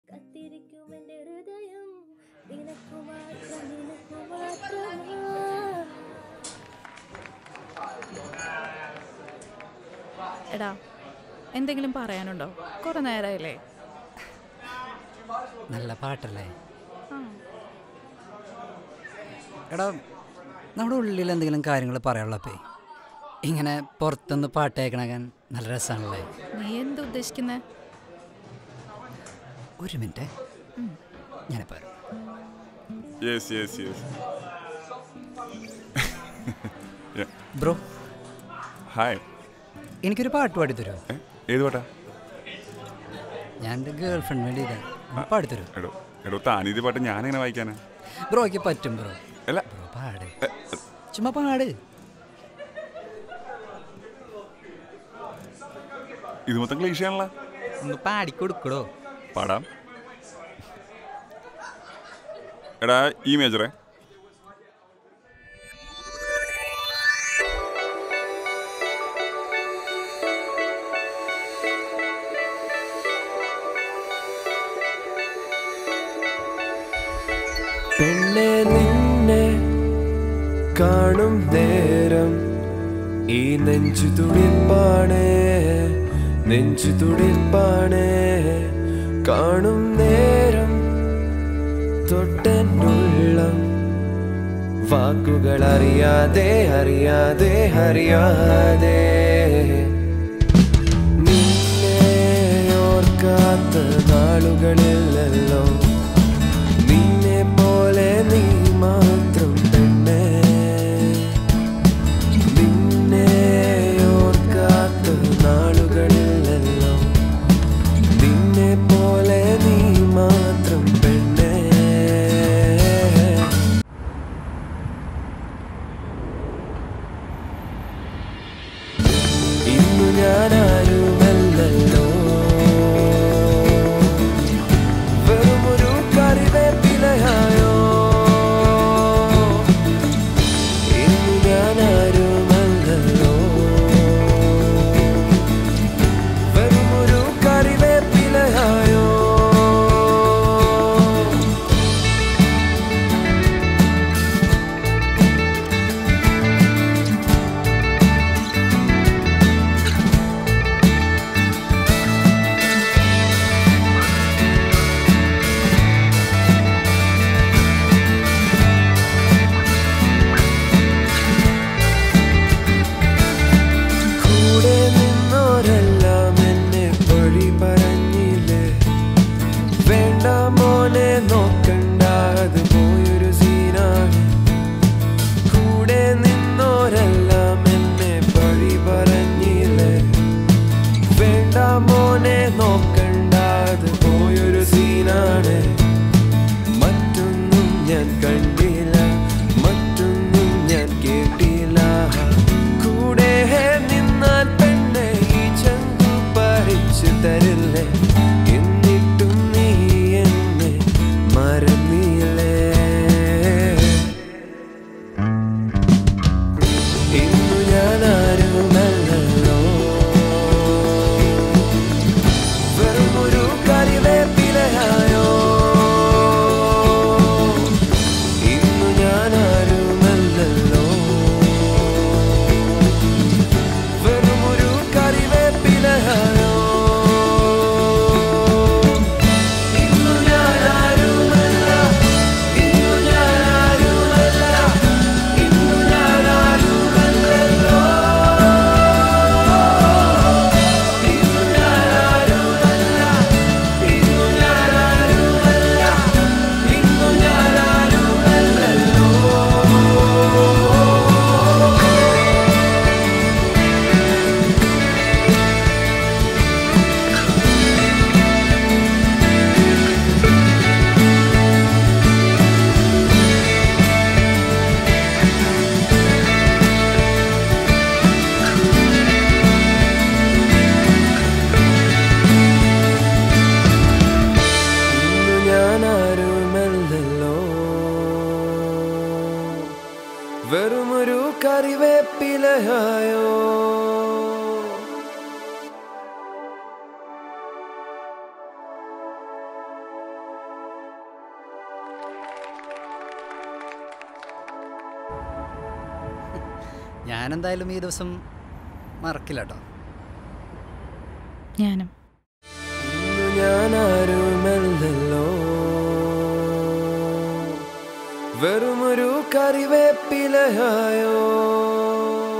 കത്തിരിക്കും എൻ്റെ ഹൃദയം നിനക്കു മാത്രം നിനക്കു മാത്രമാ എടാ എന്തെങ്കിലും പറയാനുണ്ടോ കുറെ നേരമായില്ലേ നല്ല പാട്ടല്ലേ ആ എടാ നമ്മുടെ ഉള്ളിൽ എന്തെങ്കിലും കാര്യങ്ങൾ പറയാനുള്ളപ്പേ ഇങ്ങനെ പുറത്തുനിന്ന് പാട്ട് കേൾക്കണക്കാൻ നല്ല രസമാണല്ലേ നീ എന്ത് ഉദ്ദേശിക്കുന്നേ ഒരു മിനിറ്റ് ഞാനിപ്പോൾ വരാം. Yes yes yes bro hi എനിക്കൊരു പാട്ട് പാടി തരുമോ ഏത് പാട്ടാ ഞാൻ എൻ്റെ ഗേൾ ഫ്രണ്ട് വേണ്ടി ഇതാ പാടി തരുമോ എടോ എടോ താനീതി പാട്ട് ഞാനെങ്ങനെ വായിക്കാനാ ബ്രോയ്ക്ക് പറ്റും ബ്രോ അല്ല ബ്രോ പാട് ചുമ്മാ പാട് ഇത് മൊത്തം ക്ലീഷയാണല്ലോ ഒന്ന് പാടിക്കൊടുക്കടോ പാടാം എടാ ഈ മേജറേ പെണ്ണെ നിന്നെ കാണും നേരം ഈ നെഞ്ചു തുടിപ്പാണ് നെഞ്ചു തുടിപ്പാണ് കാണും നേരം തൊട്ടെന്നുള്ളം വാക്കുകൾ അറിയാതെ അറിയാതെ അറിയാതെ നിന്നെ ഓർക്കാത്ത നാളുകളില്ലല്ലോ നിന്നെ പോലെ നീ മാത്രം പെണ്ണെ നിന്നെ ഓർക്കാത്ത നാളുകളില്ലല്ലോ നിന്നെ പോലെ നീ മാത്രം പെണ്ണെ ഇന്നു ഞാനാരുമല്ലല്ലോ വെറുമൊരു കറിവേപ്പിലയായോ ഇന്നു ഞാനാരുമല്ലല്ലോ വെറുമൊരു കറിവേപ്പിലയായോ കൂടെ നിന്നോരെല്ലാം എന്നെ വഴി പറഞ്ഞില്ലേ വേണ്ട മോനെ നോക്കണ്ട അത് പോയൊരു സീനാണ് കൂടെ നിന്നോരെല്ലാം എന്നെ വഴി പറഞ്ഞില്ലേ വേണ്ട മോനെ നോക്കണ്ട അത് പോയൊരു സീനാണ് മറ്റൊന്നും ഞാൻ കണ്ടില്ല മറ്റൊന്നും ഞാൻ കേട്ടില്ല കൂടെ നിന്നാൽ പെണ്ണെ ഈ ചങ്കു പറിച്ചു തരില്ലേ എന്നിട്ടും നീ എന്നെ മറന്നില്ലേ ഇന്നു ഞാൻ ആരുമല്ലല്ലോ വെറുമൊരു കറിവേപ്പിലയായോ ഇന്നു ഞാൻ ആരുമല്ലല്ലോ വെറുമൊരു കറിവേപ്പിലയായോ ഇന്നു ഞാൻ ആരുമല്ല ഇന്നു ഞാൻ ആരുമല്ല ഇന്നു ഞാൻ ആരുമല്ലല്ലോ ഇന്നു ഞാൻ ആരുമല്ല ഇന്നു ഞാൻ ആരുമല്ല ഇന്നു ഞാൻ ആരുമല്ലല്ലോ ഇന്നു ഞാൻ ആരുമല്ലല്ലോ വെറുമൊരു കറിവേപ്പിലയായോ ഞാനെന്തായാലും ഈ ദിവസം മറക്കില്ല കേട്ടോ ഞാനും ഇന്നു ഞാനാരുമല്ലല്ലോ വെറുമൊരു കറിവേപ്പിലയോ